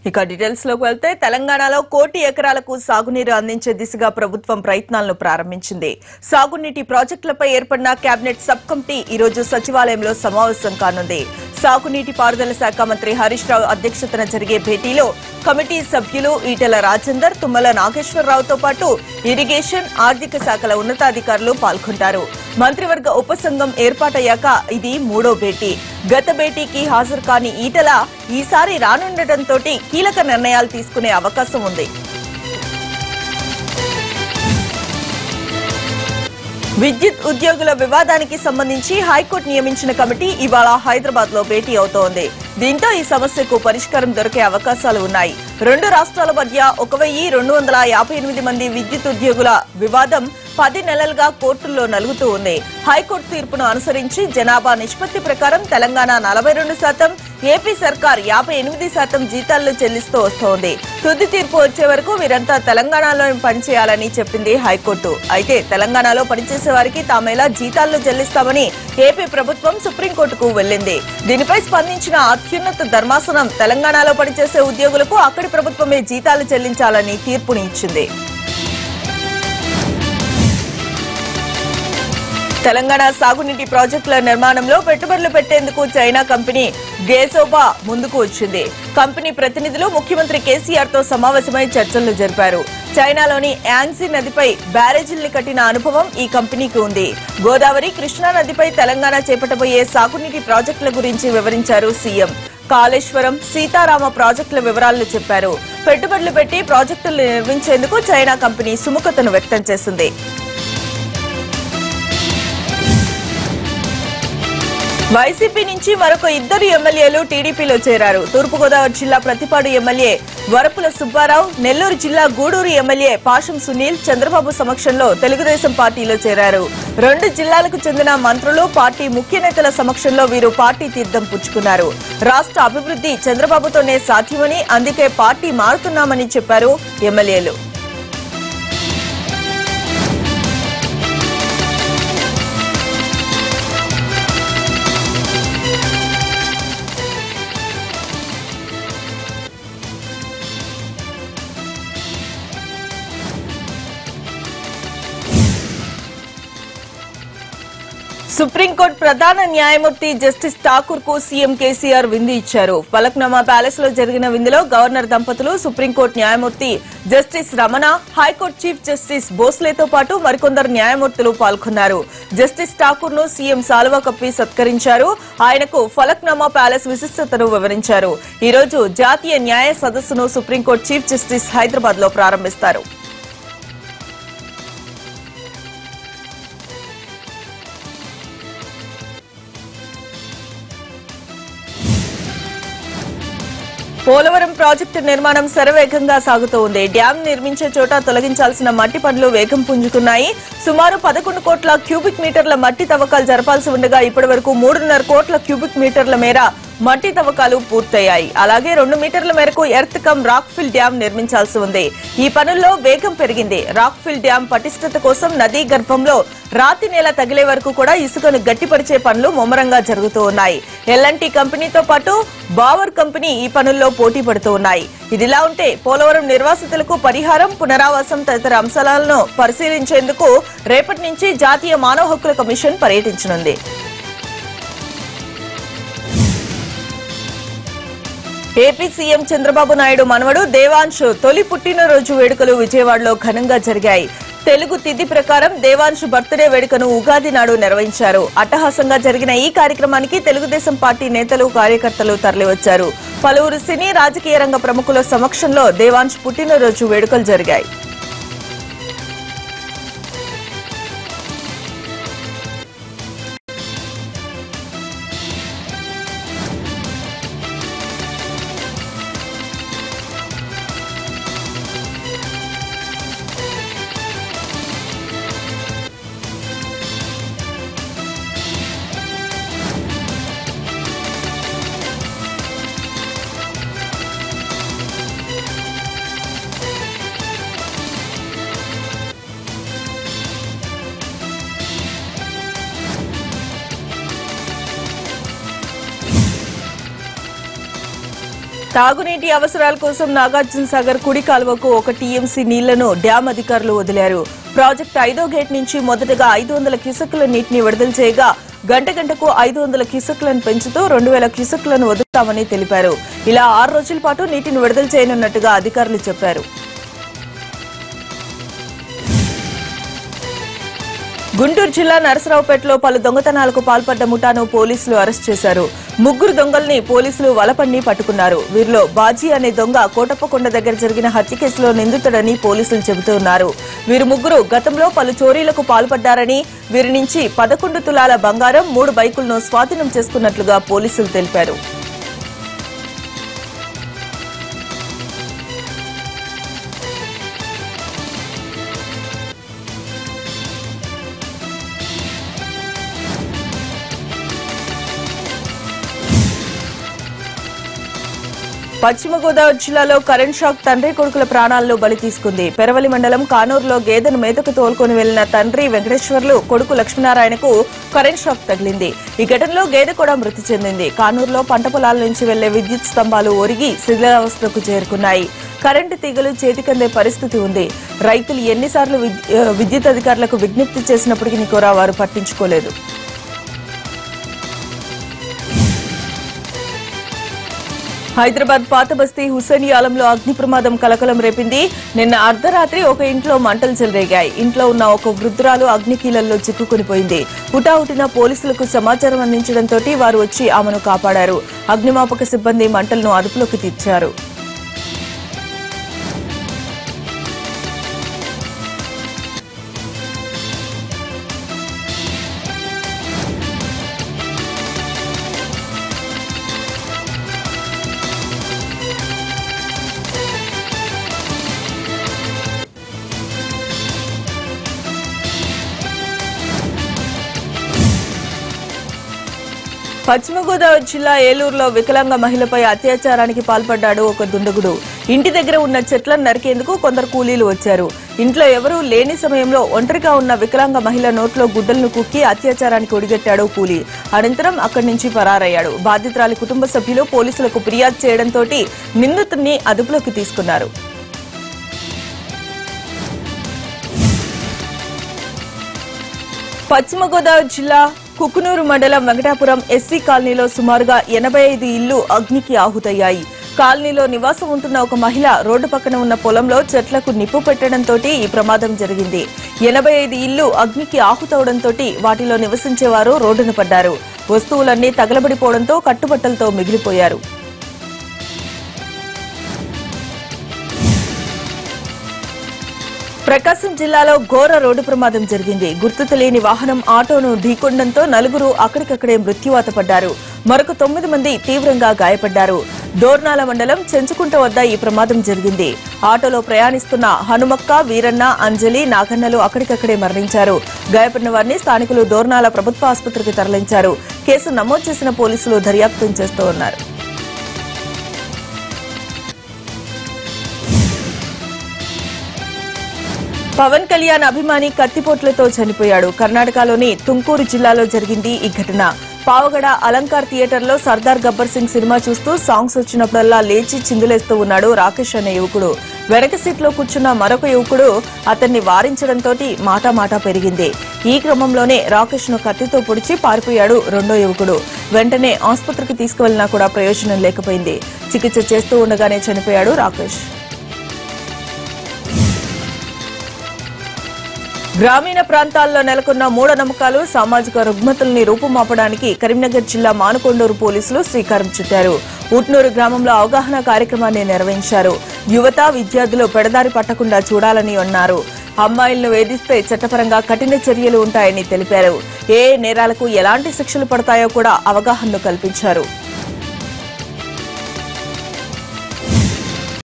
ఇక డీటెయిల్స్ లోకి వెళ్తే తెలంగాణలో కోటి ఎకరాలకు సాగునీరు అందించే దిశగా ప్రభుత్వం ప్రయత్నాలను ప్రారంభించింది సాగునీటి ప్రాజెక్టులపై ఏర్పడిన కేబినెట్ సబ్ కమిటీ ఈ రోజు సచివాలయంలో సమావేశం కానుంది సాగునీటి పారుదల శాఖ మంత్రి హరీష్ రావు అధ్యక్షతన జరిగే భేటీలో కమిటీ సభ్యులు ఈటెల రాజేందర్ తుమ్మల నాగేశ్వరరావుతో పాటు ఇరిగేషన్ ఆర్థిక శాఖల ఉన్నతాధికారులు పాల్గొంటారు మంత్రివర్గ ఉపసంఘం ఏర్పాటయ్యాక ఇది మూడో భేటీ గత భేటీకి హాజరు కాని ఈటెల ఈసారి రానుండటంతో కీలక నిర్ణయాలు తీసుకునే అవకాశం ఉంది విద్యుత్ ఉద్యోగుల వివాదానికి సంబంధించి హైకోర్టు నియమించిన కమిటీ ఇవాళ హైదరాబాద్ లో భేటీ అవుతోంది దీంతో ఈ సమస్యకు పరిష్కారం దొరికే అవకాశాలు ఉన్నాయి రెండు రాష్ట్రాల మధ్య ఒక వెయ్యి రెండు వందల యాభై ఎనిమిది మంది విద్యుత్ ఉద్యోగుల వివాదం పది నెలలుగా కోర్టుల్లో నలుగుతూ ఉంది హైకోర్టు తీర్పును అనుసరించి జనాభా నిష్పత్తి ప్రకారం తెలంగాణ నలభై రెండు శాతం ఏపీ సర్కార్ యాభై ఎనిమిది శాతం జీతాలను చెల్లిస్తూ వస్తోంది తుది తీర్పు వచ్చే వరకు వీరంతా తెలంగాణలో పనిచేయాలని చెప్పింది హైకోర్టు అయితే తెలంగాణలో పనిచేసే వారికి తామేలా జీతాలను చెల్లిస్తామని ఏపీ ప్రభుత్వం సుప్రీంకోర్టుకు వెళ్లింది దీనిపై స్పందించిన అత్యున్నత ధర్మాసనం తెలంగాణలో పనిచేసే ఉద్యోగులకు అక్కడి ప్రభుత్వమే జీతాలు చెల్లించాలని తీర్పుని ఇచ్చింది తెలంగాణ సాగునీటి ప్రాజెక్టుల నిర్మాణంలో పెట్టుబడులు పెట్టేందుకు చైనా కంపెనీ గేసోబా ముందుకు వచ్చింది కంపెనీ ప్రతినిధులు ముఖ్యమంత్రి కేసీఆర్ తో సమావేశమై చర్చలు జరిపారు చైనాలోని యాంగ్జీ నదిపై బ్యారేజీల్ని కట్టిన అనుభవం ఈ కంపెనీకి ఉంది గోదావరి కృష్ణా నదిపై తెలంగాణ చేపట్టబోయే సాగునీటి ప్రాజెక్టుల గురించి వివరించారు సీఎం కాళేశ్వరం సీతారామ ప్రాజెక్టుల వివరాలను చెప్పారు పెట్టుబడులు పెట్టి ప్రాజెక్టులు నిర్మించేందుకు చైనా కంపెనీ సుముఖతను వ్యక్తం చేసింది వైసీపీ నుంచి మరొక ఇద్దరు ఎమ్మెల్యేలు టీడీపీలో చేరారు తూర్పుగోదావరి జిల్లా ప్రతిపాడు ఎమ్మెల్యే వరపుల సుబ్బారావు నెల్లూరు జిల్లా గూడూరు ఎమ్మెల్యే పాషం సునీల్ చంద్రబాబు సమక్షంలో తెలుగుదేశం పార్టీలో చేరారు రెండు జిల్లాలకు చెందిన మంత్రులు పార్టీ ముఖ్య నేతల సమక్షంలో వీరు పార్టీ తీర్థం పుచ్చుకున్నారు రాష్ట్ర అభివృద్ధి చంద్రబాబుతోనే సాధ్యమని అందుకే పార్టీ మారుతున్నామని చెప్పారు ఎమ్మెల్యేలు సుప్రీంకోర్టు ప్రధాన న్యాయమూర్తి జస్టిస్ ఠాకూర్ కు సీఎం కేసీఆర్ విందు ఇచ్చారు ఫలక్నామా ప్యాలెస్ లో జరిగిన విందులో గవర్నర్ దంపతులు సుప్రీంకోర్టు న్యాయమూర్తి justice Ramana high court chief justice భోస్లేతో పాటు మరికొందరు న్యాయమూర్తులు పాల్గొన్నారు జస్టిస్ ఠాకూర్ ను సీఎం సాల్వా కప్పి సత్కరించారు ఆయనకు ఫలక్నామా ప్యాలెస్ విశిష్టతను వివరించారు ఈ రోజు జాతీయ న్యాయ సదస్సును సుప్రీంకోర్టు చీఫ్ జస్టిస్ హైదరాబాద్ లో ప్రారంభిస్తారు పోలవరం ప్రాజెక్టు నిర్మాణం శరవేగంగా సాగుతూ ఉంది డ్యాం నిర్మించే చోట తొలగించాల్సిన మట్టి పనులు వేగం పుంజుకున్నాయి సుమారు పదకొండు కోట్ల క్యూబిక్ మీటర్ల మట్టి తవ్వకాలు జరపాల్సి ఉండగా ఇప్పటి వరకు మూడున్నర కోట్ల క్యూబిక్ మీటర్ల మేర మట్టి తవ్వకాలు పూర్తయ్యాయి అలాగే రెండు మీటర్ల మేరకు earth cum rock fill dam నిర్మించాల్సి ఉంది ఈ పనుల్లో వేగం పెరిగింది రాక్ ఫిల్ డ్యాం పటిష్టత కోసం నదీ గర్భంలో రాతి నేల తగిలే వరకు కూడా ఇసుకను గట్టిపరిచే పనులు ముమ్మరంగా జరుగుతూ ఉన్నాయి ఎల్ఎన్టీ కంపెనీతో పాటు బావర్ కంపెనీ ఈ పనుల్లో పోటీ పడుతూ ఉన్నాయి ఇదిలా ఉంటే పోలవరం నిర్వాసితులకు పరిహారం పునరావాసం తదితర అంశాలను పరిశీలించేందుకు రేపటి నుంచి జాతీయ మానవ హక్కుల కమిషన్ పర్యటించనుంది ఏపీ సీఎం చంద్రబాబు నాయుడు మనవడు దేవాంశు తొలి పుట్టినరోజు వేడుకలు విజయవాడలో ఘనంగా జరిగాయి తెలుగు తిథి ప్రకారం దేవాంశు బర్త్డే వేడుకను ఉగాది నాడు నిర్వహించారు అట్టహాసంగా జరిగిన ఈ కార్యక్రమానికి తెలుగుదేశం పార్టీ నేతలు కార్యకర్తలు తరలివచ్చారు పలువురు సినీ రాజకీయ రంగ ప్రముఖుల సమక్షంలో దేవాంశ్ పుట్టినరోజు వేడుకలు జరిగాయి తాగునీటి అవసరాల కోసం నాగార్జున సాగర్ కుడి కాలువకు ఒక టీఎంసీ నీళ్లను డ్యాం అధికారులు వదిలారు ప్రాజెక్టు ఐదో గేట్ నుంచి మొదటగా ఐదు వందల క్యూసెక్కుల నీటిని విడుదల చేయగా గంట గంటకు ఐదు వందల క్యూసెక్లను పెంచుతూ రెండు వేల క్యూసెక్లను వదులుతామని తెలిపారు ఇలా ఆరు రోజుల పాటు నీటిని విడుదల చేయనున్నట్టుగా అధికారులు చెప్పారు గుంటూరు జిల్లా నరసరావుపేటలో పలు దొంగతనాలకు పాల్పడ్డ ముఠాను పోలీసులు అరెస్ట్ చేశారు ముగ్గురు దొంగల్ని పోలీసులు వలపన్ని పట్టుకున్నారు వీరిలో బాజీ అనే దొంగ కోటప్పకొండ దగ్గర జరిగిన హత్య కేసులో నిందితుడని పోలీసులు చెబుతున్నారు వీరు ముగ్గురు గతంలో పలు చోరీలకు పాల్పడ్డారని వీరి నుంచి పదకొండు తులాల బంగారం మూడు బైకులను స్వాధీనం చేసుకున్నట్లుగా పోలీసులు తెలిపారు పశ్చిమ గోదావరి జిల్లాలో కరెంట్ షాక్ తండ్రి కొడుకుల ప్రాణాలను బలి తీసుకుంది పెరవలి మండలం కానూరులో గేదెను మేతకు తోలుకొని వెళ్లిన తండ్రి వెంకటేశ్వర్లు కొడుకు లక్ష్మీనారాయణకు కరెంట్ షాక్ తగిలింది ఈ ఘటనలో గేదె కూడా మృతి చెందింది కానూరులో పంట పొలాల నుంచి వెళ్లే విద్యుత్ స్తంభాలు ఒరిగి శిథిలావస్థకు చేరుకున్నాయి కరెంటు తీగలు చేతికందే పరిస్థితి ఉంది రైతులు ఎన్నిసార్లు విద్- ఆ, విద్యుత్ అధికారులకు విజ్ఞప్తి చేసినప్పటికీ కూడా వారు పట్టించుకోలేదు హైదరాబాద్ పాత బస్తీ హుసేనియాలంలో అగ్ని ప్రమాదం కలకలం రేపింది నిన్న అర్ధరాత్రి ఒక ఇంట్లో మంటలు చెలరేగాయి ఇంట్లో ఉన్న ఒక వృద్ధురాలు అగ్నికీలల్లో చిక్కుకునిపోయింది హుటాహుటిన పోలీసులకు సమాచారం అందించడంతో వారు వచ్చి ఆమెను కాపాడారు అగ్నిమాపక సిబ్బంది మంటలను అదుపులోకి తెచ్చారు పశ్చిమ గోదావరి జిల్లా ఏలూరులో వికలాంగ మహిళపై అత్యాచారానికి పాల్పడ్డాడు ఒక దుండగుడు ఇంటి దగ్గర ఉన్న చెట్లను నరికేందుకు కొందరు కూలీలు వచ్చారు ఇంట్లో ఎవరూ లేని సమయంలో ఒంటరిగా ఉన్న వికలాంగ మహిళ నోట్లో గుడ్డలను కుక్కి అత్యాచారానికి ఒడిగట్టాడు కూలీ అనంతరం అక్కడి నుంచి పరారయ్యాడు బాధితురాలి కుటుంబ సభ్యులు పోలీసులకు ఫిర్యాదు చేయడంతో నిందితుడిని అదుపులోకి తీసుకున్నారు పశ్చిమ గోదావరి జిల్లా కుకునూరు మండలం వెంకటాపురం ఎస్సీ కాలనీలో సుమారుగా ఎనభై ఐదు ఇళ్లు అగ్నికి ఆహుతయ్యాయి కాలనీలో నివాసం ఉంటున్న ఒక మహిళ రోడ్డు పక్కన ఉన్న పొలంలో చెట్లకు నిప్పు పెట్టడంతో ఈ ప్రమాదం జరిగింది ఎనభై ఐదు ఇళ్లు అగ్నికి ఆహుతవడంతో వాటిలో నివసించేవారు రోడ్డున పడ్డారు వస్తువులన్నీ తగలబడిపోవడంతో కట్టుబట్టలతో మిగిలిపోయారు ప్రకాశం జిల్లాలో ఘోర రోడ్డు ప్రమాదం జరిగింది గుర్తు తెలియని వాహనం ఆటోను ఢీకొనడంతో నలుగురు అక్కడికక్కడే మృత్యువాత పడ్డారు మరొక తొమ్మిది మంది తీవ్రంగా గాయపడ్డారు దోర్నాల మండలం చెంచుకుంట వద్ద ఈ ప్రమాదం జరిగింది ఆటోలో ప్రయాణిస్తున్న హనుమక్క వీరన్న అంజలి నాగన్నలు అక్కడికక్కడే మరణించారు గాయపడిన వారిని స్థానికులు దోర్నాల ప్రభుత్వ ఆసుపత్రికి తరలించారు కేసు నమోదు చేసిన పోలీసులు దర్యాప్తు చేస్తూ ఉన్నారు పవన్ కళ్యాణ్ అభిమాని కత్తిపోట్లతో చనిపోయాడు కర్ణాటకలోని తుంకూరు జిల్లాలో జరిగింది ఈ ఘటన పావగడ అలంకార్ థియేటర్లో సర్దార్ గబ్బర్ సింగ్ సినిమా చూస్తూ సాంగ్స్ వచ్చినప్పుడల్లా లేచి చిందులేస్తూ ఉన్నాడు రాకేష్ అనే యువకుడు వెనక సీట్లో కూర్చున్న మరొక యువకుడు అతన్ని వారించడంతో మాటా మాటా పెరిగింది ఈ క్రమంలోనే రాకేష్ ను కత్తితో పొడిచి పారిపోయాడు రెండో యువకుడు వెంటనే ఆసుపత్రికి తీసుకువెళ్లినా కూడా ప్రయోజనం లేకపోయింది చికిత్స చేస్తూ ఉండగానే చనిపోయాడు రాకేష్ గ్రామీణ ప్రాంతాల్లో నెలకొన్న మూఢనమ్మకాలు సామాజిక రుగ్మతల్ని రూపుమాపడానికి కరీంనగర్ జిల్లా మానుకొండూరు పోలీసులు శ్రీకారం చుట్టారు ఉట్నూరు గ్రామంలో అవగాహన కార్యక్రమాన్ని నిర్వహించారు యువత విద్యార్థులు పెడదారి పట్టకుండా చూడాలని అన్నారు అమ్మాయిలను వేధిస్తే చట్టపరంగా కఠిన చర్యలు ఉంటాయని తెలిపారు ఏ నేరాలకు ఎలాంటి శిక్షలు పడతాయో కూడా అవగాహనలు కల్పించారు